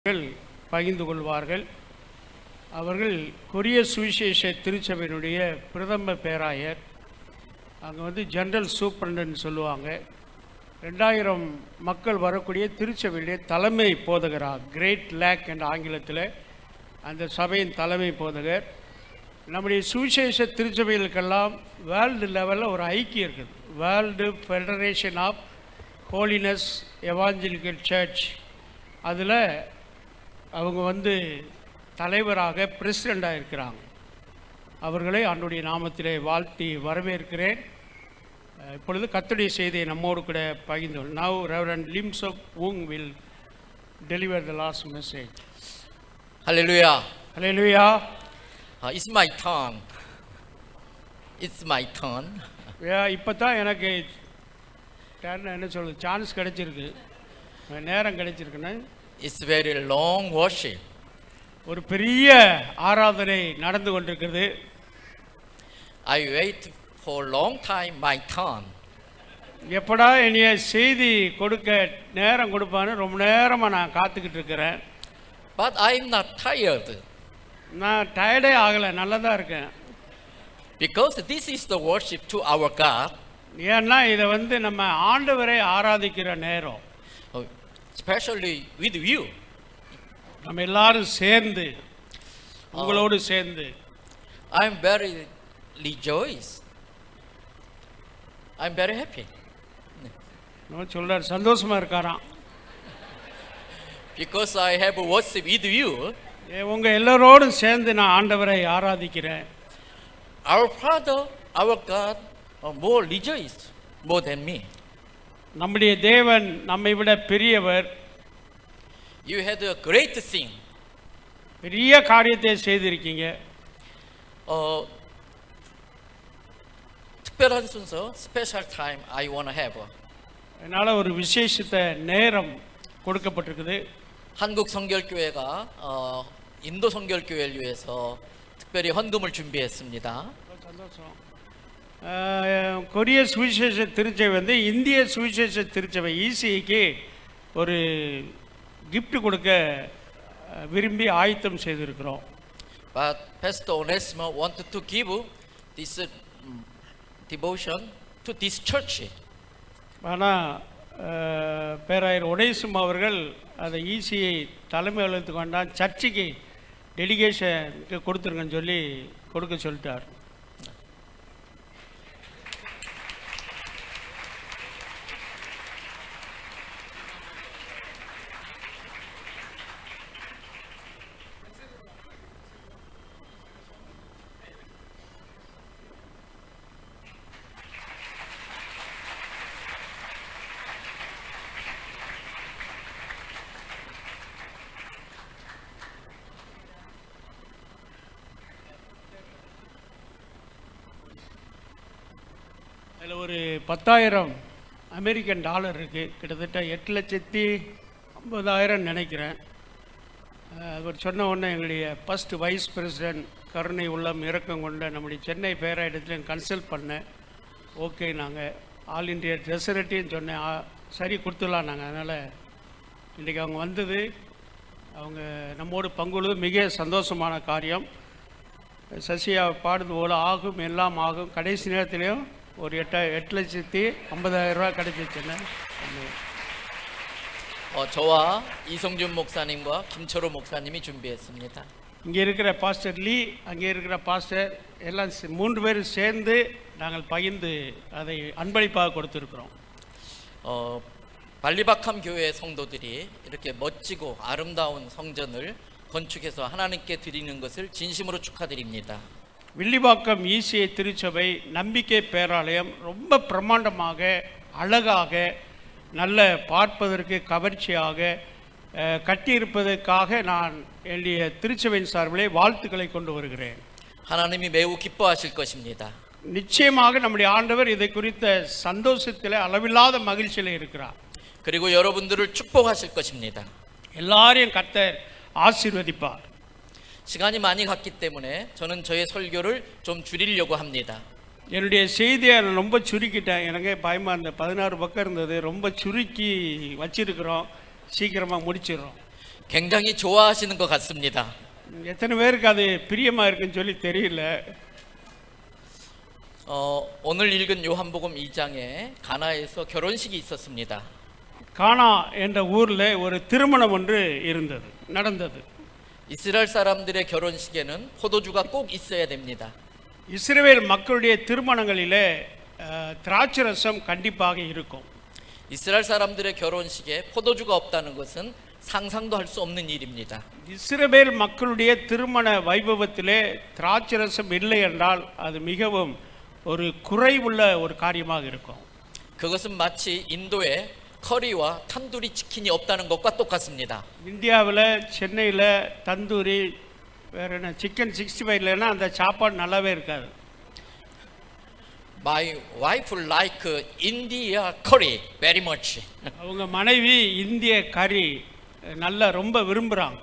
அவர்கள் பகிர்ந்து கொள்வார்கள் அவர்கள் கொரிய சுவிசேஷ திருச்சபையினுடைய பிரதம பேராயர் அங்கே வந்து ஜெனரல் சூப்பரண்ட்னு சொல்லுவாங்க ரெண்டாயிரம் மக்கள் வரக்கூடிய திருச்சபையுடைய தலைமை போதகராக கிரேட் லேக் என்ற ஆங்கிலத்தில் அந்த சபையின் தலைமை போதகர் நம்முடைய சுவிசேஷ திருச்சபைகளுக்கெல்லாம் வேர்ல்டு லெவலில் ஒரு ஐக்கியம் இருக்குது world federation of holiness evangelical church அதில் அவங்க வந்து தலைவராக பிரசிடெண்டாக இருக்கிறாங்க அவர்களை அன்னுடைய நாமத்திலே வாழ்த்தி வரவேற்கிறேன் அஹ் இப்பொழுது கத்துடைய செய்தியை நம்மோடு கூட பகிர்ந்து now reverend Lims of Woong will deliver the last message 할렐루야. ஹalleluya 아, it's my turn. It's my turn. இப்போ தான் எனக்கு டர்ன் என்ன சொல்றது சான்ஸ் கிடைச்சிருக்கு நேரம் கிடைச்சிருக்குன்னு It's very long worship. ஒரு பெரிய ஆராதனை நடந்து கொண்டிருக்கிறது I wait for long time my turn. எப்படா என்னைய செய்தி கொடுக்க நேரம் கொடுப்பான்னு ரொம்ப நேரமாக நான் காத்துக்கிட்டு இருக்கிறேன் But I'm not tired நான் டயர்டே ஆகலை நல்லா தான் இருக்கேன் because this is the worship to our God. ஏன்னா இதை வந்து நம்ம ஆண்டவரை ஆராதிக்கிற நேரம் uh, Especially with you. நம்ம எல்லாரும் சேர்ந்து உங்களோடு சேர்ந்து I'm very rejoiced. I'm very happy நம்ம சொல்றாரு சந்தோஷமா இருக்காராம் because I have worship with you. ஏ, உங்க எல்லாரோடும் சேர்ந்து நான் ஆண்டவரை ஆராதிக்கிறேன் Our Father, our God, are more rejoiced more than me. நம்முடைய தேவன் நம்மை விட பெரியவர் You had a great thing. பெரிய காரியத்தை செய்திருக்கீங்க 어, 특별한 순서, 스페셜 타임 I want to have. அதனால ஒரு விசேஷித்த நேரம் கொடுக்கப்பட்டிருக்குது 한국 성결교회가 어, 인도 성결교회를 위해서 특별히 헌금을 준비했습니다. சந்தோஷம் அஹ், கொரிய சுவிசேஷ திருச்சபை வந்து இந்திய சுவிசேஷ திருச்சபை இசிஐக்கு ஒரு gift கொடுக்க அஹ், விரும்பி ஆயத்தம் செய்திருக்கிறோம் But Pastor Onesimo wanted to give this um, devotion to this church. ஆனால் பேராயர் ஒடேசும் அவர்கள் அதை இசிஐ தலைமை அலுவலகத்துக்கு கொண்டான் சர்ச்சுக்கு டெலிகேஷனுக்கு கொடுத்துருங்கன்னு சொல்லி கொடுக்க சொல்லிட்டார் அதில் ஒரு பத்தாயிரம் அமெரிக்கன் டாலர் இருக்குது கிட்டத்தட்ட எட்டு லட்சத்தி ஐம்பதாயிரம் நினைக்கிறேன் அஹ் அவர் சொன்ன உடனே எங்களுடைய ஃபஸ்ட் வைஸ் பிரசிடென்ட் கருணை உள்ளம் இறக்கம் கொண்ட நம்முடைய சென்னை பேராயிடத்தில் கன்சல்ட் பண்ணேன் ஓகே நாங்கள் ஆல் இண்டியா ரெசரட்டின்னு சொன்னேன் ஆ, சரி கொடுத்துடலாம் நாங்கள் அதனால் இன்றைக்கி அவங்க வந்தது அவங்க நம்மோடு பங்குள்ளது மிக சந்தோஷமான காரியம் சசியா பாடுது போல ஆகும் எல்லாம் ஆகும் கடைசி நேரத்துலையும் ஒரு எட்ட எட்டு லட்சத்தி ஐம்பதாயிரம் ரூபா கிடைச்சிச்சுன்னு 어, 저와 이성준 목사님과 김철호 목사님이 준비했습니다. இங்கே இருக்கிற பாஸ்டர் லீ அங்கே இருக்கிற பாஸ்டர் எல்லாம் சே- மூன்று பேரும் சேர்ந்து நாங்கள் பகிர்ந்து அதை அன்பளிப்பாக கொடுத்துருக்குறோம் 어, 발리바캄 교회 성도들이 이렇게 멋지고 아름다운 성전을 건축해서 하나님께 드리는 것을 진심으로 축하드립니다. வில்லிவாக்கம் ஈசிய திருச்சபை நம்பிக்கை பேராலயம் ரொம்ப பிரமாண்டமாக அழகாக நல்ல பார்ப்பதற்கு கவர்ச்சியாக அஹ், கட்டியிருப்பதற்காக நான் என்னுடைய திருச்சபையின் சார்பிலே வாழ்த்துக்களை கொண்டு வருகிறேன் 하나님이 매우 기뻐하실 것입니다. நிச்சயமாக நம்முடைய ஆண்டவர் இதை குறித்த சந்தோஷத்தில் அளவில்லாத மகிழ்ச்சியில் இருக்கிறார் 그리고 여러분들을 축복하실 것입니다. எல்லாரையும் கர்த்தர் ஆசீர்வதிப்பார் 시간이 많이 갔기 때문에 저는 저의 설교를 좀 줄이려고 합니다. என்னுடைய செய்தியை நான் ரொம்ப சுருக்கிட்டேன் எனக்கு பயமாக இருந்த பதினாறு பக்கம் இருந்தது ரொம்ப சுருக்கி வச்சிருக்கிறோம் சீக்கிரமாக முடிச்சிடுறோம் 굉장히 좋아하시는 것 같습니다. எத்தனை பேருக்கு அது பிரியமாக இருக்குன்னு சொல்லி தெரியல 어, 오늘 읽은 요한복음 2장에 가나에서 결혼식이 있었습니다. கானா என்ற ஊரில் ஒரு திருமணம் ஒன்று இருந்தது நடந்தது 이스라엘 사람들의 결혼식에는 포도주가 꼭 있어야 됩니다. இஸ்ரவேல் மக்களுடைய திருமணங்களிலே அஹ், திராட்சை ரசம் கண்டிப்பாக இருக்கும் 이스라엘 사람들의 결혼식에 포도주가 없다는 것은 상상도 할 수 없는 일입니다. இஸ்ரவேல் மக்களுடைய திருமண வைபவத்திலே திராட்சை ரசம் இல்லை என்றால் அது மிகவும் ஒரு குறைவுள்ள ஒரு காரியமாக இருக்கும் 그것은 마치 인도에 커리와 탄두리 치킨이 없다는 것과 똑같습니다. இந்தியாவில் சென்னையில் தந்தூரி வேற என்ன சிக்கன் சிக்ஸ்டி ஃபைவ் இல்லைன்னா அந்த சாப்பாடு நல்லாவே இருக்காது My wife like India curry very much. அவங்க மனைவி இந்திய கறி நல்லா ரொம்ப விரும்புகிறாங்க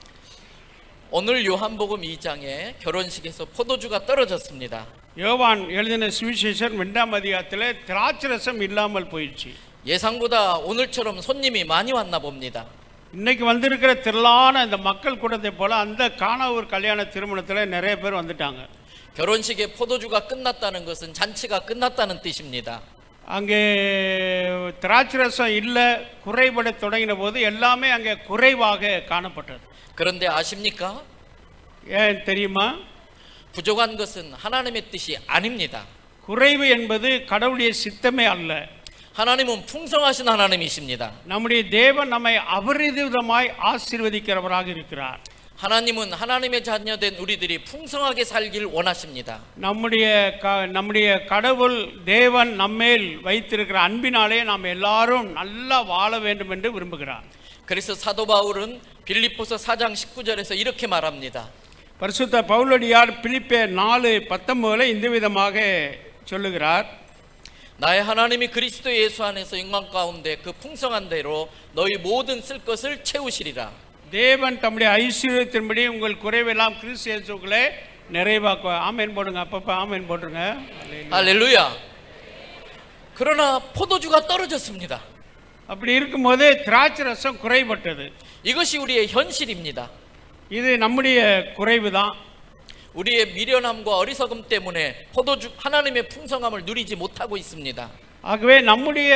오늘 요한복음 2장에 결혼식에서 포도주가 떨어졌습니다. யோவான் எழுதின சுவிசேஷன் ரெண்டாம் அதிகாரத்தில் திராட்சை ரசம் இல்லாமல் போயிடுச்சு 예상보다 오늘처럼 손님이 많이 왔나 봅니다. இன்னைக்கு வந்திருக்கிற திரளான இந்த மக்கள் கூட்டத்தை போல அந்த காணாவூர் கல்யாண திருமணத்தில் நிறைய பேர் வந்துட்டாங்க 결혼식에 포도주가 끝났다는 것은 잔치가 끝났다는 뜻입니다. அங்கே திராட்சை ரசம் இல்லை குறைபட தொடங்கின போது எல்லாமே அங்கே குறைவாக காணப்பட்டது 그런데 아십니까? ஏன் தெரியுமா 부족한 것은 하나님의 뜻이 아닙니다. குறைவு என்பது கடவுளுடைய சித்தமே அல்ல 하나님은 풍성하신 하나님이십니다. நம்முடைய தேவன் நம்மை அபரிதமாய் ஆசீர்வதிக்கிறவராக இருக்கிறார் 하나님은 하나님의 자녀된 우리들이 풍성하게 살길 원하십니다. நம்முடைய க நம்முடைய கடவுள் தேவன் நம்மேல் வைத்திருக்கிற அன்பினாலே நாம் எல்லாரும் நல்லா வாழ வேண்டும் என்று விரும்புகிறார் 그래서 사도 바울은 빌립보서 4장 19절에서 이렇게 말합니다. பரிசுத்த பவுலடியார் பிலிப்பே நாலு பத்தொன்பதுல இந்த விதமாக சொல்லுகிறார் 나의 하나님이 그리스도 예수 안에서 영광 가운데 그 풍성한 대로 너희 모든 쓸 것을 채우시리라. தேவன் தம்முடைய ஐஸ்வர்யத்தின்படி உங்கள் குறைவெல்லாம் கிறிஸ்து இயேசுக்களே நிறைவாக்குவார் ஆமேன் போடுங்க அப்பப்போ ஆமேன் போட்டுருங்க 할렐루야. 그러나 포도주가 떨어졌습니다. அப்படி இருக்கும்போது திராட்சை ரசம் குறைபட்டது 이것이 우리의 현실입니다. இது நம்முடைய குறைவு தான் 우리의 미련함과 어리석음 때문에 포도주 하나님의 풍성함을 누리지 못하고 있습니다. ஆகவே நம்முடைய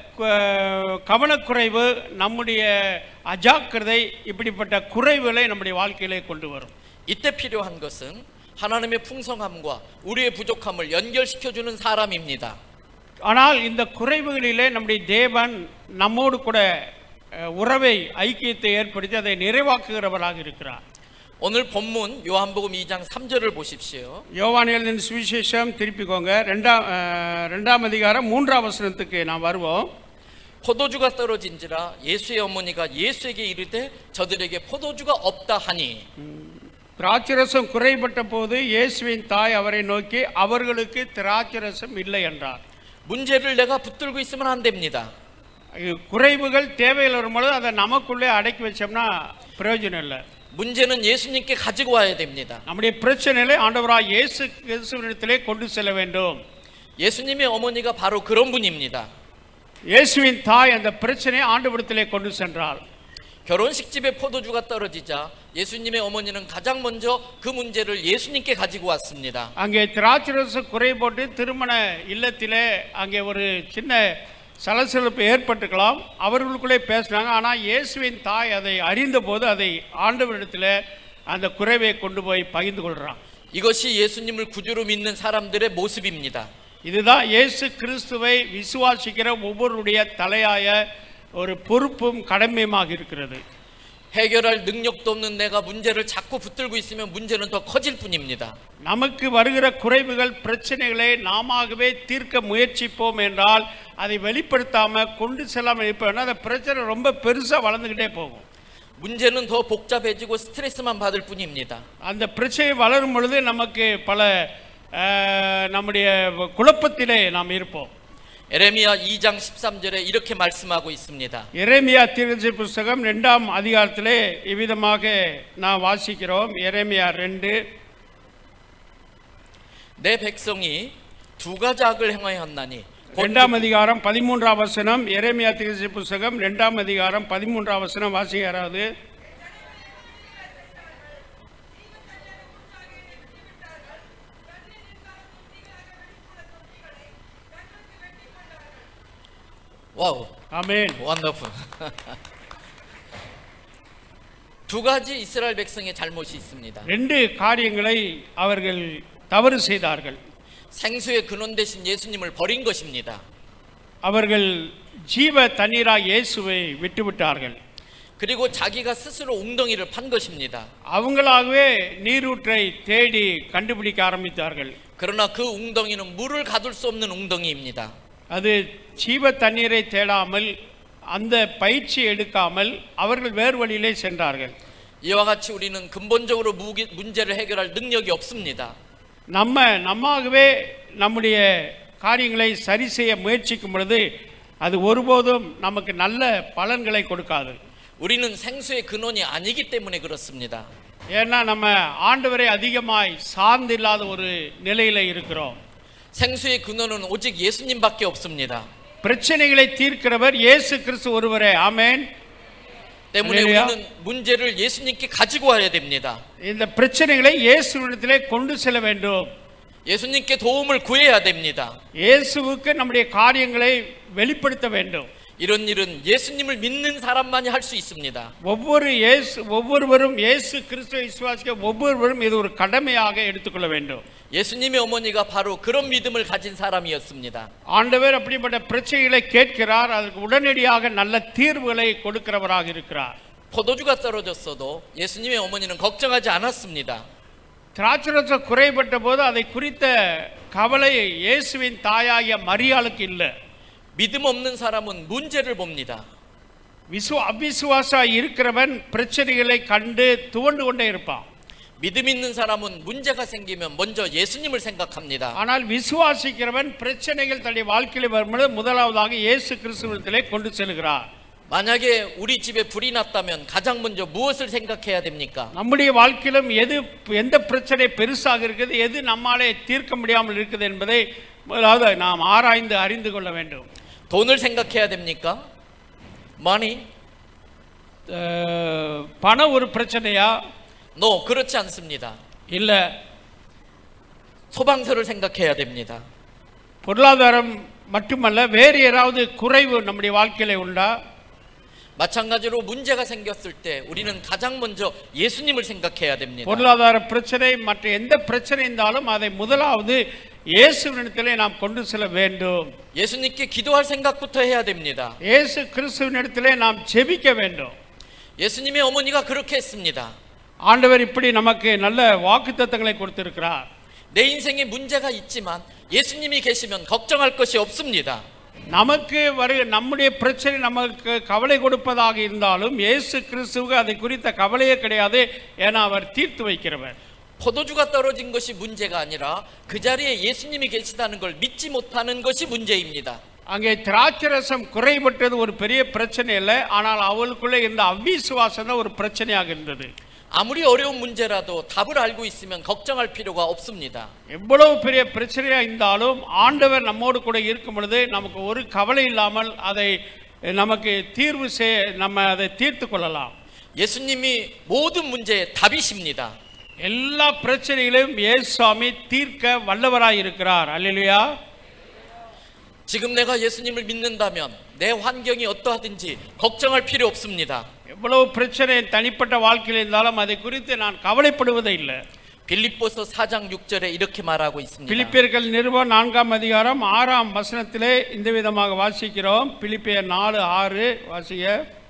கு- கவனக்குறைவு நம்முடைய அஜாக்கிரதை இப்படிப்பட்ட குறைவுகளை நம்முடைய வாழ்க்கையிலே கொண்டு வரும் 이때 필요한 것은 하나님의 풍성함과 우리의 부족함을 연결시켜 주는 사람입니다. ஆனால் இந்த குறைவுகளிலே நம்முடைய தேவன் நம்மோடு கூட அஹ், உறவை ஐக்கியத்தை ஏற்படுத்தி அதை நிறைவாக்குகிறவராக இருக்கிறார் 오늘 본문 요한복음 2장 3절을 보십시오. யோவான் எழுதின சுவிசேஷம் திருப்பிக்கோங்க ரெண்டாம் அஹ், ரெண்டாம் அதிகாரம் மூன்றாம் வசனத்துக்கு நாம் வருவோம் 포도주가 떨어진지라 예수의 어머니가 예수에게 이르되 저들에게 포도주가 없다 하니 திராட்சரசம் குறைபட்ட போது இயேசுவின் தாய் அவரை நோக்கி அவர்களுக்கு திராட்சரசம் இல்லை என்றார் 문제를 내가 붙들고 있으면 안 됩니다. இது குறைவுகள் தேவைகள் வரும்பொழுது அதை நமக்குள்ளே அடக்கி வச்சோம்னா பிரயோஜனம் இல்லை 문제는 예수님께 가지고 와야 됩니다. நம்முடைய பிரச்சனைகளை ஆண்டவராக இயேசு கிறிஸ்துவிடத்திலே கொண்டு செல்ல வேண்டும் 예수님의 어머니가 바로 그런 분입니다. இயேசுவின் தாய் அந்த பிரச்சனையை ஆண்டவரிடத்திலே கொண்டு சென்றாள் 결혼식 집에 포도주가 떨어지자 예수님의 어머니는 가장 먼저 그 문제를 예수님께 가지고 왔습니다. அங்கே திராட்சரச குறைபட்டு திருமண இல்லத்திலே அங்கே ஒரு சின்ன சலசலப்பு ஏற்பட்டுக்கலாம் அவர்களுக்குள்ளே பேசினாங்க ஆனால் இயேசுவின் தாய் அதை அறிந்தபோது அதை ஆண்டவரிடத்தில் அந்த குறைவை கொண்டு போய் பகிர்ந்து கொள்கிறான் 이것이 예수님을 구주로 믿는 사람들의 모습입니다. இதுதான் இயேசு கிறிஸ்துவை விசுவாசிக்கிற ஒவ்வொருடைய தலையாய ஒரு பொறுப்பும் கடமையுமாக இருக்கிறது 해결할 능력도 없는 내가 문제를 자꾸 붙들고 있으면 문제는 더 커질 뿐입니다. நமக்கு வருகிற குறைவுகள் பிரச்சனைகளை நாமவே தீர்க்க முயற்சிப்போம் என்றால் அதை வெளிப்படுத்தாம கொண்டு செல்லாமல் இருப்போம்னா அந்த பிரச்சனை ரொம்ப பெருசா வளர்ந்துக்கிட்டே போகும் 문제는 더 복잡해지고 스트레스만 받을 뿐입니다. அந்த பிரச்சனை வளரும் பொழுது நமக்கு பல அஹ், நம்முடைய குழப்பத்திலே நாம் இருப்போம் 에레미야 2장 13절에 이렇게 말씀하고 있습니다. எரேமியா தீர்க்கதரிசி புஸ்தகம் ரெண்டாம் அதிகாரத்திலே இவ்விதமாக நாம் வாசிக்கிறோம் எரேமியா ரெண்டு 내 백성이 두 가작을 행하였나니 곧 ரெண்டாம் அதிகாரம் பதிமூன்றாம் வசனம் எரேமியா தீர்க்கதரிசி புஸ்தகம் ரெண்டாம் அதிகாரம் பதிமூன்றாம் வசனம் வாசிக்க யாராவது 와우, ஆமென் 원더풀. 두 가지 이스라엘 백성의 잘못이 있습니다. ரெண்டு காரியங்களை அவர்கள் தவறு செய்தார்கள் 생수의 근원 대신 예수님을 버린 것입니다. அவர்கள் ஜீவ தண்ணீராக இயேசுவை விட்டுவிட்டார்கள் 그리고 자기가 스스로 웅덩이를 판 것입니다. அவங்களாகவே நீரூற்றை தேடி கண்டுபிடிக்க ஆரம்பித்தார்கள் 그러나 그 웅덩이는 물을 가둘 수 없는 웅덩이입니다. அது ஜீவ தண்ணீரை தேடாமல் அந்த பயிற்சி எடுக்காமல் அவர்கள் வேறு வழியிலே சென்றார்கள் 이와 같이 우리는 근본적으로 무기- 문제를 해결할 능력이 없습니다. நம்ம நம்மாகவே நம்முடைய காரியங்களை சரி செய்ய முயற்சிக்கும் பொழுது அது ஒருபோதும் நமக்கு நல்ல பலன்களை கொடுக்காது 우리는 생수의 근원이 아니기 때문에 그렇습니다. ஏன்னா நம்ம ஆண்டவரை அதிகமாய் சார்ந்தில்லாத ஒரு நிலையில இருக்கிறோம் 생수의 근원은 오직 예수님밖에 없습니다. பிரச்சனைகளை தீர்க்கிறவர் இயேசு கிறிஸ்து ஒருவரே ஆமென் 때문에 할렐루야. 우리는 문제를 예수님께 가지고 와야 됩니다. இந்த பிரச்சனைகளை இயேசுவிடத்திலே கொண்டு செல்ல வேண்டும் 예수님께 도움을 구해야 됩니다. இயேசுவுக்கு நம்முடைய காரியங்களை வெளிப்படுத்த வேண்டும் 이런 일은 예수님을 믿는 사람만이 할 수 있습니다. ஒவ்வொரு இயேசு ஒவ்வொருவரும் இயேசு கிறிஸ்துவை விசுவாசிக்க ஒவ்வொருவரும் இது ஒரு கடமையாக எடுத்துக்கொள்ள வேண்டும் 예수님의 어머니가 바로 그런 믿음을 가진 사람이었습니다. ஆண்டவர் அப்படிப்பட்ட பிரச்சனைகளை கேட்கிறார் அதற்கு உடனடியாக நல்ல தீர்வுகளை கொடுக்கிறவராக இருக்கிறார் 포도주가 떨어졌어도 예수님의 어머니는 걱정하지 않았습니다. திராட்சரசம் குறைபட்ட போது அதை குறித்த கவலை இயேசுவின் தாயாகிய மரியாளுக்கு இல்லை 믿음 없는 사람은 문제를 봅니다. விசு அவிசுவாசா இருக்கிறவன் பிரச்சனைகளை கண்டு துவண்டு கொண்டே இருப்பான் 믿음 있는 사람은 문제가 생기면 먼저 예수님을 생각합니다. ஆனால் விசுவாசிக்கிறவன் பிரச்சனைகள் தன்னுடைய வாழ்க்கையில் வரும்பொழுது முதலாவதாக இயேசு கிறிஸ்துவத்திலே கொண்டு செல்கிறார் 만약에 우리 집에 불이 났다면 가장 먼저 무엇을 생각해야 됩니까? நம்முடைய வாழ்க்கையிலும் எது எந்த பிரச்சனை பெருசாக இருக்குது எது நம்மாலே தீர்க்க முடியாமல் இருக்குது என்பதை முதலாவது நாம் ஆராய்ந்து அறிந்து கொள்ள வேண்டும் 돈을 생각해야 됩니까? money? அஹ், பணம் ஒரு பிரச்சனையா No, 그렇지 않습니다. இல்லை 소방서를 생각해야 됩니다. பொருளாதாரம் மட்டுமல்ல வேறு ஏதாவது குறைவு நம்முடைய வாழ்க்கையில உண்டா 마찬가지로 문제가 생겼을 때 우리는 가장 먼저 예수님을 생각해야 됩니다. பொருளாதார பிரச்சனை மற்ற எந்த பிரச்சனை இருந்தாலும் அதை முதலாவது இயேசுவினிடத்திலே நாம் கொண்டு செல்ல வேண்டும் 예수님께 기도할 생각부터 해야 됩니다. இயேசு கிறிஸ்துவினிடத்திலே நாம் ஜெபிக்க வேண்டும் 예수님의 어머니가 그렇게 했습니다. ஆண்டவர் இப்படி நமக்கு நல்ல வாக்குத்தத்தங்களை கொடுத்திருக்கிறார் 내 인생에 문제가 있지만 예수님이 계시면 걱정할 것이 없습니다. நமக்கு வரு நம்முடைய பிரச்சனை நமக்கு கவலை கொடுப்பதாக இருந்தாலும் இயேசு கிறிஸ்துவுக்கு அதை குறித்த கவலையே கிடையாது ஏன்னா அவர் தீர்த்து வைக்கிறவர் 포도주가 떨어진 것이 문제가 아니라 그 자리에 예수님이 계시다는 걸 믿지 못하는 것이 문제입니다. அங்கே திராட்சரசம் குறைபட்டது ஒரு பெரிய பிரச்சனை இல்லை ஆனால் அவளுக்குள்ளே இருந்த அவ்விசுவாசம் தான் ஒரு பிரச்சனையாக இருந்தது 아무리 어려운 문제라도 답을 알고 있으면 걱정할 필요가 없습니다. எவ்வளவு பெரிய பிரச்சனையா இருந்தாலும் ஆண்டவர் நம்மோடு கூட இருக்கும் பொழுது நமக்கு ஒரு கவலை இல்லாமல் அதை நமக்கு தீர்வு செய் நம்ம அதை தீர்த்து கொள்ளலாம் 예수님이 모든 문제의 답이십니다. எல்லா பிரச்சனைகளையும் இயேசுவாமி தீர்க்க வல்லவராய் இருக்கிறார் அல்லேலூயா 지금 내가 예수님을 믿는다면 내 환경이 어떠하든지 걱정할 필요 없습니다. எவ்வளவு பிரச்சனை தனிப்பட்ட வாழ்க்கையில் இருந்தாலும் அதை குறித்து நான் கவலைப்படுவதே இல்லை 빌립보서 4장 6절에 이렇게 말하고 있습니다. பிலிப்பியர்கள் நிருபம் நான்காம் அதிகாரம் ஆறாம் வசனத்திலே இந்த விதமாக வாசிக்கிறோம் பிலிப்பியர் நாலு ஆறு வாசிக்க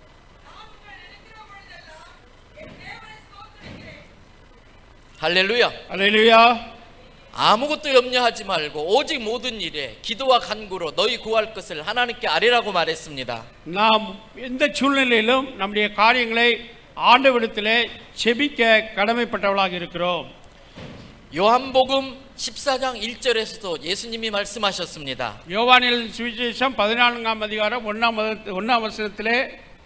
할렐루야. அல்லேலூயா 아무것도 염려하지 말고 오직 모든 일에 기도와 간구로 너희 구할 것을 하나님께 아뢰라고 말했습니다. நாம் எந்த சூழ்நிலையிலும் நம்முடைய காரியங்களை ஆண்டவிடத்திலே செபிக்க கடமைப்பட்டவளாக இருக்கிறோம் 요한복음 14장 1절에서도 예수님이 말씀하셨습니다. யோவானில் சுவிசேஷம் பதினான்காம் அதிகாரம் ஒன்னாம் வச- ஒன்னாம் வசனத்திலே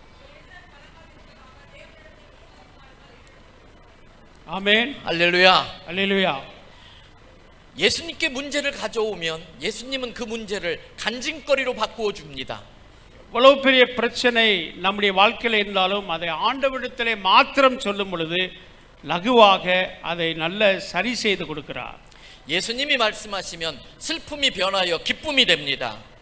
ஆமென் 할렐루야. அல்லேலூயா 예수님께 문제를 가져오면 예수님은 그 문제를 간증거리로 바꾸어 줍니다. எவ்வளவு பெரிய பிரச்சனை நம்முடைய வாழ்க்கையில் இருந்தாலும் அதை ஆண்டவரிடத்திலே மாத்திரம் சொல்லும் பொழுது லகுவாக அதை நல்ல சரி செய்து கொடுக்கிறார் 예수님이 말씀하시면 슬픔이 변하여 기쁨이 됩니다.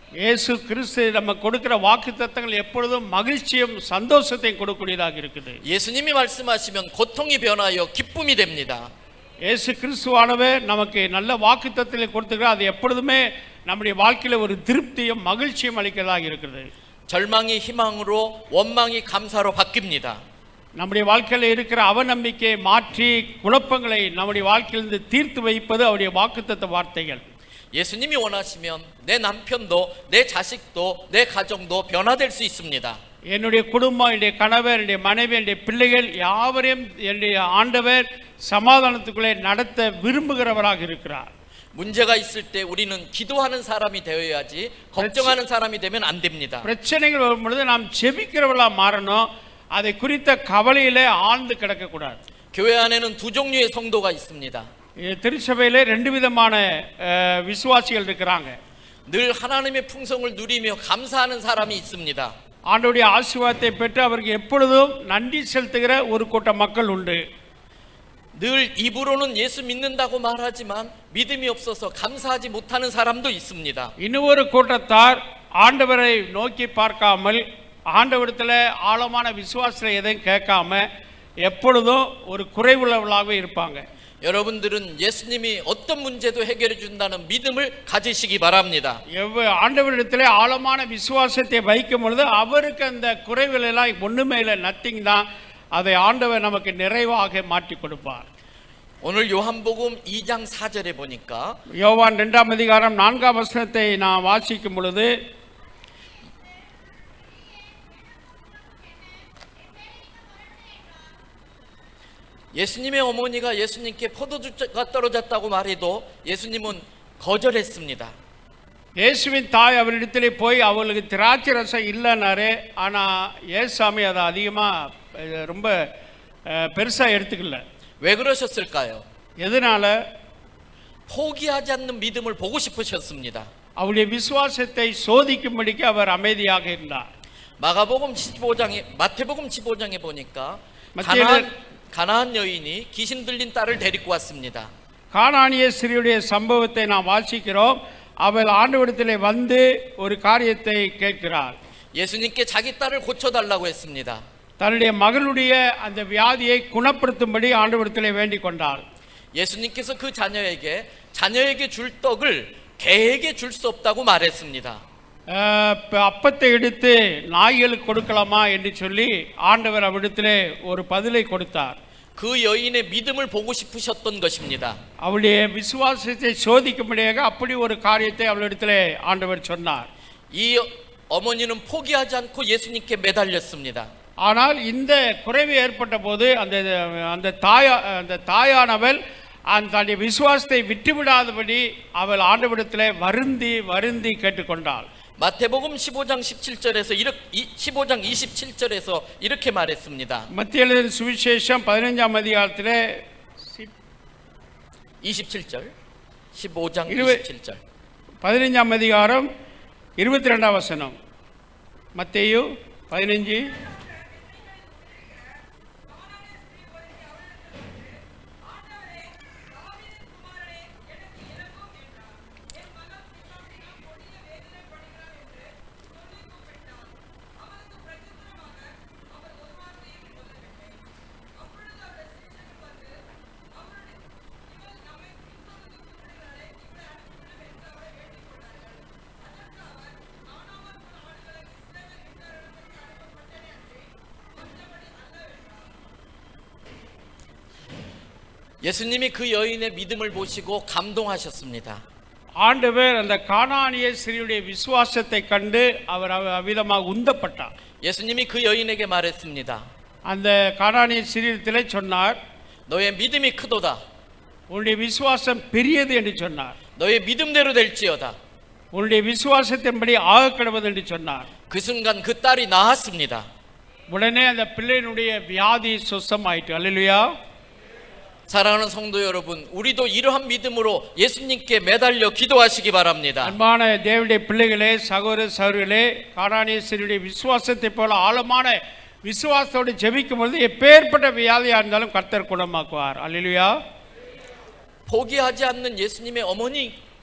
இயேசு கிறிஸ்து நம்ம கொடுக்கிற வாக்கு தத்தங்கள் எப்பொழுதும் மகிழ்ச்சியும் சந்தோஷத்தையும் கொடுக்கக்கூடியதாக இருக்குது 예수님이 말씀하시면 고통이 변하여 기쁨이 됩니다. இயேசு கிறிஸ்துவானவர் நமக்கு நல்ல வாக்கு தத்தங்களை கொடுத்துக்கிறார் அது எப்பொழுதுமே நம்முடைய வாழ்க்கையில ஒரு திருப்தியும் மகிழ்ச்சியும் அளிக்கிறதாக இருக்கிறது 절망이 희망으로 원망이 감사로 바뀝니다. நம்முடைய வாழ்க்கையில் இருக்கிற அவநம்பிக்கையை மாற்றி குழப்பங்களை நம்முடைய வாழ்க்கையிலிருந்து தீர்த்து வைப்பது அவருடைய வாக்குத்தத்த வார்த்தைகள் 예수님이 원하시면 내 남편도 내 자식도 내 가정도 변화될 수 있습니다. என்னுடைய குடும்பம் என்னுடைய கணவர் என்னுடைய மனைவி என்னுடைய பிள்ளைகள் யாவரையும் என்னுடைய ஆண்டவர் சமாதானத்துக்குள்ளே நடத்த விரும்புகிறவராக இருக்கிறார் 문제가 있을 때 우리는 기도하는 사람이 되어야지 걱정하는 사람이 되면 안 됩니다. பிரச்சனைகள் வரும் பொழுது நாம் செபிக்கிறவர்களா மாறணும் அதை குறித்த கவலையிலே ஆழ்ந்து கிடக்கக்கூடாது 교회 안에는 두 종류의 성도가 있습니다. இ- திருச்சபையிலே ரெண்டு விதமான அஹ், விசுவாசிகள் இருக்கிறாங்க 늘 하나님의 풍성을 누리며 감사하는 사람이 있습니다. ஆண்டவருடைய ஆசீர்வாதத்தை பெற்று அவருக்கு எப்பொழுதும் நன்றி செலுத்துகிற ஒரு கூட்ட மக்கள் உண்டு 늘 입으로는 예수 믿는다고 말하지만 믿음이 없어서 감사하지 못하는 사람도 있습니다. இன்னொரு கூட்டத்தார் ஆண்டவரை நோக்கி பார்க்காமல் ஆண்டவரிடத்தில் ஆழமான விசுவாசத்தில் எதையும் கேட்காம எப்பொழுதும் ஒரு குறைவுள்ளவர்களாகவே இருப்பாங்க 여러분들은 예수님이 어떤 문제도 해결해 준다는 믿음을 가지시기 바랍니다. எவ்வ ஆண்டவரிடத்தில் ஆழமான விசுவாசத்தை வைக்கும் பொழுது அவருக்கு அந்த குறைகள் எல்லாம் ஒன்றுமே இல்லை நத்திங் தான் அதை ஆண்டவர் நமக்கு நிறைவாக மாற்றி கொடுப்பார் 오늘 요한복음 2장 4절에 보니까 யோவான் ரெண்டாம் அதிகாரம் நான்காம் வசனத்தை நான் வாசிக்கும் பொழுது 예수님의 어머니가 예수님께 포도주가 떨어졌다고 말해도 예수님은 거절했습니다. இயேசுவின் தாய் அவரிடத்திலே போய் அவளுக்கு திராட்சை ரசம் இல்லைன்னாரு ஆனால் ஏசாமி அதை அதிகமாக ரொம்ப பெருசாக எடுத்துக்கல 왜 그러셨을까요? எதனால 포기하지 않는 믿음을 보고 싶으셨습니다. அவருடைய விசுவாசத்தை சோதிக்கும்படிக்கு அவர் அமைதியாக இருந்தார் 마가복음 15장에 마태복음 15장에 보니까 마태는- 가나안, 가나안 여인이 귀신 들린 딸을 데리고 왔습니다. கானானிய ஸ்திரியுடைய சம்பவத்தை நாம் வாசிக்கிறோம் அவள் ஆண்டவரிடத்திலே வந்து ஒரு காரியத்தை கேட்கிறார் 예수님께 자기 딸을 고쳐달라고 했습니다. தன்னுடைய மகளுடைய அந்த வியாதியை குணப்படுத்தும்படி ஆண்டவரிடத்திலே வேண்டிக் கொண்டாள் 예수님께서 그 자녀에게 자녀에게 줄 떡을 개에게 줄 수 없다고 말했습니다. அஹ், இப்ப அப்பத்தை எடுத்து நாய்களுக்கு கொடுக்கலாமா என்று சொல்லி ஆண்டவர் அவ்விடத்திலே ஒரு பதிலை கொடுத்தார் 그 여인의 믿음을 보고 싶으셨던 것입니다. அவளுடைய விசுவாசத்தை சோதிக்கும்படியாக அப்படி ஒரு காரியத்தை அவளிடத்திலே ஆண்டவர் சொன்னார் 이 어머니는 포기하지 않고 예수님께 매달렸습니다. ஆனால் இந்த குறைவு ஏற்பட்ட போது அந்த அந்த தாயா அந்த தாயானவள் அந்த தன்னுடைய விசுவாசத்தை விட்டுவிடாதபடி அவள் ஆண்டவரிடத்திலே வருந்தி வருந்தி கேட்டுக்கொண்டாள் 마태복음 15장 17절에서 이렇게 15장 27절에서 이렇게 말했습니다. மத்திய எழுதின சுவிசேஷம் பதினைஞ்சாம் அதிகாரத்திலே 27절. 15장 이르웨- 27절. பதினைஞ்சாம் அதிகாரம் இருபத்தி ரெண்டாம் வசனம் மத்தேயு பதினஞ்சு 예수님이 그 여인의 믿음을 보시고 감동하셨습니다. ஆண்டவர் அந்த கானானிய ஸ்திரீயுடைய விசுவாசத்தை கண்டு அவர் அவ- அவ்விதமாக உந்தப்பட்டார் 예수님이 그 여인에게 말했습니다. அந்த கானானிய ஸ்திரீயத்திலே சொன்னார் 너의 믿음이 크도다. உன்னுடைய விசுவாசம் பெரியது என்று சொன்னார் 너의 믿음대로 될지어다. உன்னுடைய விசுவாசத்தின்படி ஆக கிடவது என்று சொன்னார் 그 순간 그 딸이 나았습니다. உடனே அந்த பிள்ளையினுடைய வியாதி சுத்தமாயிட்டு அல்லையா 사랑하는 성도 여러분, 우리도 이러한 믿음으로 예수님께 매달려 기도하시기 바랍니다. அன்பான தேவனுடைய பிள்ளைகளே சகோதர சகோதரிகளே காராணியஸ்வருடைய விசுவாசத்தை போல ஆழமான விசுவாசத்தோடு ஜெபிக்கும் பொழுது எப்பேற்பட்ட வியாதியா இருந்தாலும் கர்த்தர் குணமாக்குவார் அல்லையா 포기하지 않는 예수님의 어머니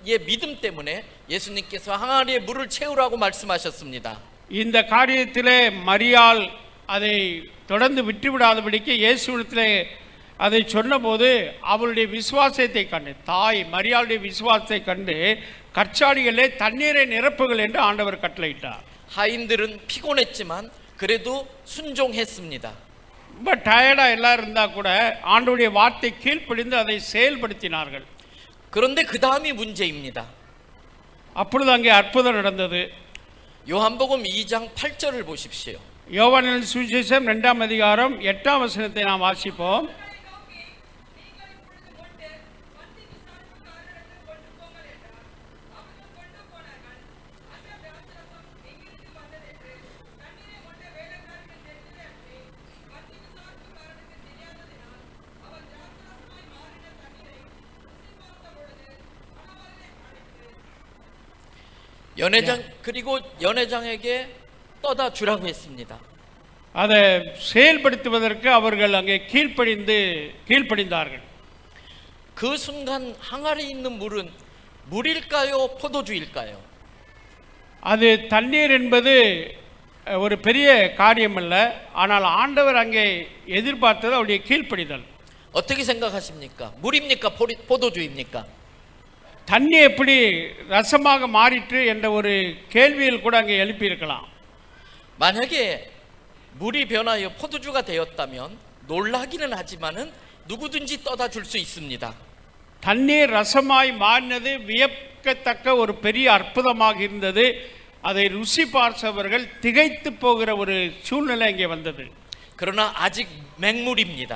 믿음 때문에 예수님께서 항아리에 물을 채우라고 말씀하셨습니다. இந்த காரியத்திலே மரியாள் அதை தொடர்ந்து விட்டுவிடாதபடிக்கு இயேசுவிடத்திலே அதை சொன்னபோது அவளுடைய விசுவாசத்தை கண்டு தாய் மரியாளுடைய விசுவாசத்தை கண்டு கற்சாடிகளே தண்ணீரை நிரப்புகள் என்று ஆண்டவர் கட்டளையிட்டார் 하인들은 피곤했지만 그래도 순종했습니다. ரொம்ப டயர்டாக எல்லாம் இருந்தால் கூட ஆண்டவருடைய வார்த்தை கீழ்ப்படிந்து அதை செயல்படுத்தினார்கள் 그런데 그 다음이 문제입니다. அப்பொழுது அங்கே அற்புதம் நடந்தது 요한복음 2장 8절을 보십시오. யோவானின் சுவிசேஷம் ரெண்டாம் அதிகாரம் எட்டாம் வசனத்தை நாம் வாசிப்போம் 연회장 그리고 연회장에게 떠다 주라고 했습니다. அதை செயல்படுத்துவதற்கு அவர்கள் அங்கே கீழ்ப்படிந்து கீழ்ப்படிந்தார்கள் 그 순간 항아리에 있는 물은 물일까요? 포도주일까요? அது தண்ணீர் என்பது அஹ், ஒரு பெரிய காரியம் அல்ல ஆனால் ஆண்டவர் அங்கே எதிர்பார்த்தது அவருடைய கீழ்ப்படிதல் 어떻게 생각하십니까? 물입니까? 포리- 포도주입니까? தண்ணி எப்படி ரசமாக மாறிற்று என்ற ஒரு கேள்வியில் கூட அங்கே எழுப்பியிருக்கலாம் 만약에 물이 변하여 포도주가 되었다면 놀라기는 하지만은 누구든지 떠다 줄 수 있습니다. தண்ணீர் ரசமாய் மாறினது வியக்கத்தக்க ஒரு பெரிய அற்புதமாக இருந்தது அதை ருசி பார்த்தவர்கள் திகைத்து போகிற ஒரு சூழ்நிலை இங்கே வந்தது 그러나 아직 맹물입니다.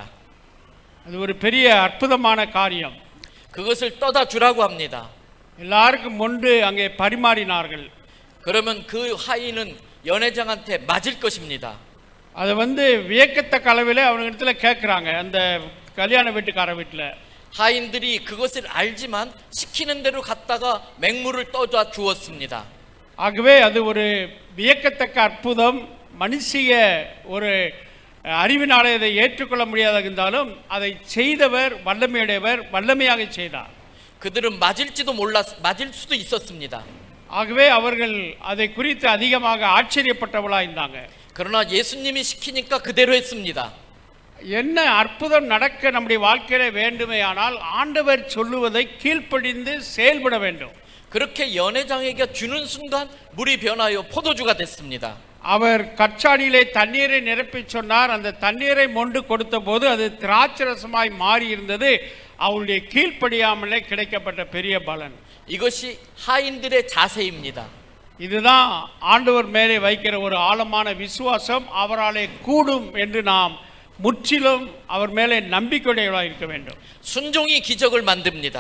அது ஒரு பெரிய அற்புதமான காரியம் 그것을 떠다 주라고 합니다. எல்லாருக்கும் முன்பு அங்கே பரிமாறினார்கள் 그러면 그 하인은 연회장한테 맞을 것입니다. அதை வந்து வியக்கத்தக்க அளவில் அவனிடத்துல கேட்குறாங்க அந்த கல்யாண வீட்டுக்கார வீட்டில் 하인들이 그것을 알지만 시키는 대로 갔다가 맹물을 떠다 주었습니다. ஆகவே அது ஒரு வியக்கத்தக்க அற்புதம் மனுஷிய ஒரு அறிவினாலே இதை ஏற்றுக்கொள்ள முடியாத இருந்தாலும் அதை செய்தவர் வல்லமையுடையவர் வல்லமையாக செய்தார் 그들은 맞을지도 몰랐 맞을 수도 있었습니다. ஆகவே அவர்கள் அதை குறித்து அதிகமாக ஆச்சரியப்பட்டவளாக இருந்தாங்க 그러나 예수님이 시키니까 그대로 했습니다. என்ன அற்புதம் நடக்க நம்முடைய வாழ்க்கையில வேண்டுமே ஆனால் ஆண்டவர் சொல்லுவதை கீழ்ப்படிந்து செயல்பட வேண்டும் 그렇게 연회장에게 주는 순간 물이 변하여 포도주가 됐습니다. அவர் கச்சாடியிலே தண்ணீரை நிரப்பி சொன்னார் அந்த தண்ணீரை மொண்டு கொடுத்த போது அது திராட்சரசமாய் மாறி இருந்தது அவருடைய கீழ்ப்படியாமலே கிடைக்கப்பட்ட பெரிய பலன் 이것이 하인들의 자세입니다. இதுதான் ஆண்டவர் மேலே வைக்கிற ஒரு ஆழமான விசுவாசம் அவராலே கூடும் என்று நாம் முற்றிலும் அவர் மேலே நம்பிக்கையுடையவராக இருக்க வேண்டும் 순종이 기적을 만듭니다.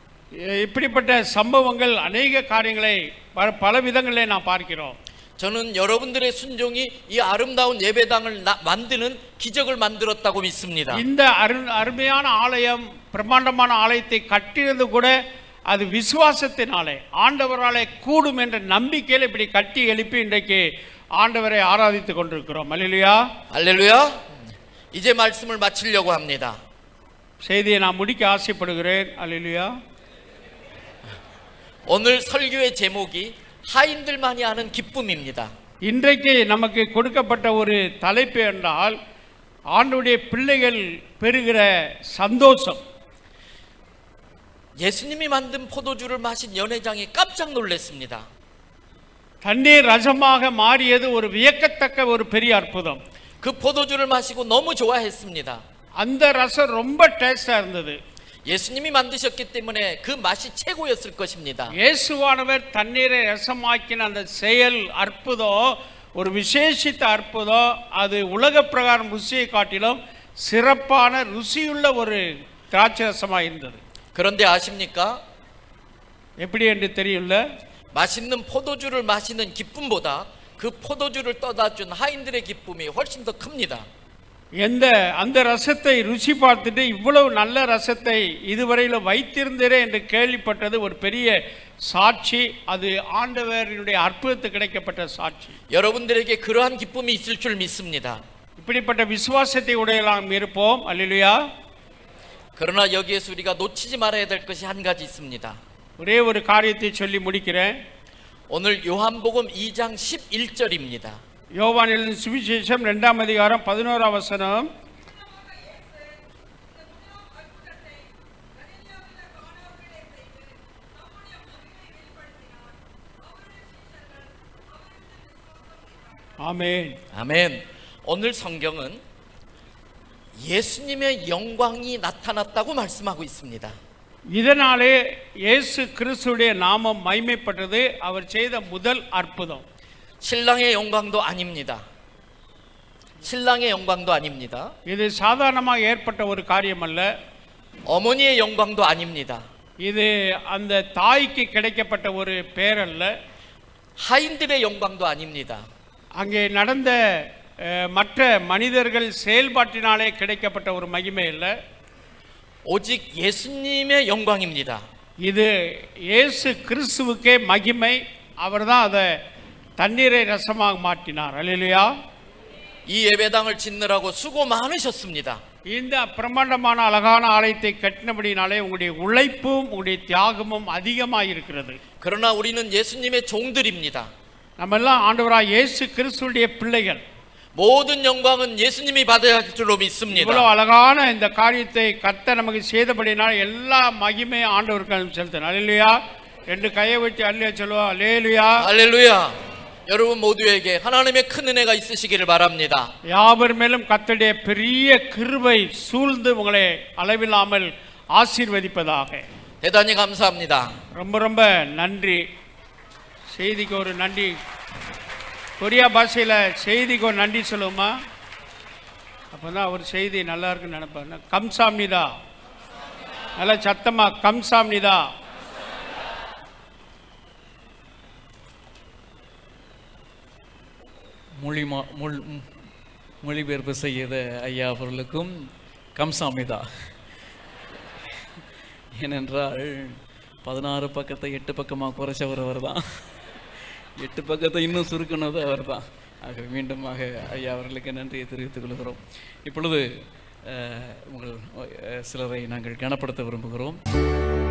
இ- இப்படிப்பட்ட சம்பவங்கள் அநேக காரியங்களை பல- பல விதங்களிலே நாம் பார்க்கிறோம் 저는 여러분들의 순종이 이 아름다운 예배당을 나- 만드는 기적을 만들었다고 믿습니다. இந்த அரு அருமையான ஆலயம் பிரம்மாண்டமான ஆலயத்தை கட்டினது கூட அது விசுவாசத்தினாலே ஆண்டவராலே கூடும் என்ற நம்பிக்கையில் இப்படி கட்டி எழுப்பி இன்றைக்கு ஆண்டவரை ஆராதித்துக் கொண்டிருக்கிறோம் அல்லையா 할렐루야. 이제 말씀을 마치려고 합니다. செய்தியை நான் முடிக்க ஆசைப்படுகிறேன் அல்லையா 오늘 설교의 제목이 하인들만이 아는 기쁨입니다. இன்றைக்கு நமக்கு கொடுக்கப்பட்ட ஒரு தலைப்பு என்றால் ஆண்டுடைய பிள்ளைகள் பெறுகிற சந்தோஷம் 예수님이 만든 포도주를 마신 연회장이 깜짝 놀랐습니다. தண்ணீர் ரசமாக மாறியது ஒரு வியக்கத்தக்க ஒரு பெரிய அற்புதம் 그 포도주를 마시고 너무 좋아했습니다. அந்த ரசம் ரொம்ப டேஸ்டா இருந்தது 예수님이 만드셨기 때문에 그 맛이 최고였을 것입니다. இயேசுவானவர் தண்ணீரை ரசமாக்கின அந்த செயல் அற்புதம் ஒரு விசேஷித்த அற்புதம் அது உலக பிரகாரம் ருசியை காட்டிலும் சிறப்பான ருசியுள்ள ஒரு திராட்சை ரசமாக இருந்தது 그런데 아십니까? எப்படி என்று தெரியல 맛있는 포도주를 마시는 기쁨보다 그 포도주를 떠다 준 하인들의 기쁨이 훨씬 더 큽니다. எந்த அந்த ரசத்தை ருசி பார்த்துட்டு இவ்வளவு நல்ல ரசத்தை இதுவரையில் வைத்திருந்தீரே என்று கேள்விப்பட்டது ஒரு பெரிய சாட்சி அது ஆண்டவரினுடைய அற்புதத்துக்கு கிடைக்கப்பட்ட சாட்சி 여러분들에게 그러한 기쁨이 있을 줄 믿습니다. இப்படிப்பட்ட விசுவாசத்தை உடையலாம் இருப்போம் அல்லேலூயா 그러나 여기에서 우리가 놓치지 말아야 될 것이 한 가지 있습니다. ஒரே ஒரு காரியத்தை சொல்லி முடிக்கிறேன் 오늘 요한복음 2장 11절입니다. யோவான் எழுதின சுவிசேஷம் ரெண்டாம் அதிகாரம் பதினோராம் வசனம் ஆமென் 아멘. 오늘 성경은 예수님의 영광이 나타났다고 말씀하고 있습니다. இதனாலே இயேசு கிறிஸ்துடைய நாமம் மைமைப்பட்டது அவர் செய்த முதல் அற்புதம் 신랑의 영광도 아닙니다. 신랑의 영광도 아닙니다. இது சாதாரணமாக ஏற்பட்ட ஒரு காரியம் அல்ல 어머니의 영광도 아닙니다. இது அந்த தாய்க்கு கிடைக்கப்பட்ட ஒரு பேரல்ல 하인들의 영광도 아닙니다. அங்கே நடந்த அஹ், மற்ற மனிதர்கள் செயல்பாட்டினாலே கிடைக்கப்பட்ட ஒரு மகிமை இல்லை 오직 예수님의 영광입니다. இது இயேசு கிறிஸ்துவுக்கே மகிமை அவர்தான் அதை தண்ணீரை ரசமாக மாற்றினார் அல்லையா 이 예배당을 짓느라고 수고 많으셨습니다. இந்த பிரம்மாண்டமான அழகான ஆலயத்தை கட்டினபடினாலே உங்களுடைய உழைப்பும் உங்களுடைய தியாகமும் அதிகமாக இருக்கிறது 그러나 우리는 예수님의 종들입니다. நம்ம எல்லாம் ஆண்டவராக இயேசு கிறிஸ்துடைய பிள்ளைகள் 모든 영광은 예수님이 받아야 할 줄로 இவ்வளவு 믿습니다. அழகான இந்த காரியத்தை கர்த்தர் நமக்கு செய்தபடினால் எல்லா மகிமையும் ஆண்டவருக்கு செலுத்தினார் இல்லையா ரெண்டு கையை வச்சு அல்லையா சொல்லுவா லேலுயா 할렐루야. 여러분 모두에게 하나님의 큰 은혜가 있으시기를 바랍니다. யாவர் மேலும் கர்த்தருடைய பெரிய கிருபை சூழ்ந்து உங்களை அளவில்லாமல் ஆசீர்வதிப்பதாக 대단히 감사합니다. ரொம்ப ரொம்ப நன்றி செய்திக்கு ஒரு நன்றி கொரியா பாஷையில் செய்திக்கு ஒரு நன்றி சொல்லுவோமா அப்போ தான் அவர் செய்தி நல்லா இருக்குன்னு நினைப்பார் கம்சாம்னிதா நல்லா சத்தமா கம்சாம்னிதா மொழிமா மொழ் ம், மொழிபெயர்ப்பு செய்த ஐயா அவர்களுக்கும் கம்சாமிதா ஏனென்றால் பதினாறு பக்கத்தை எட்டு பக்கமாக குறைச்சவர் அவர் தான் எட்டு பக்கத்தை இன்னும் சுருக்கினது அவர் தான் ஆக மீண்டுமாக ஐயா அவர்களுக்கு நன்றியை தெரிவித்துக் கொள்கிறோம் இப்பொழுது அஹ், உங்கள் அஹ், சிலரை நாங்கள் கனப்படுத்த விரும்புகிறோம்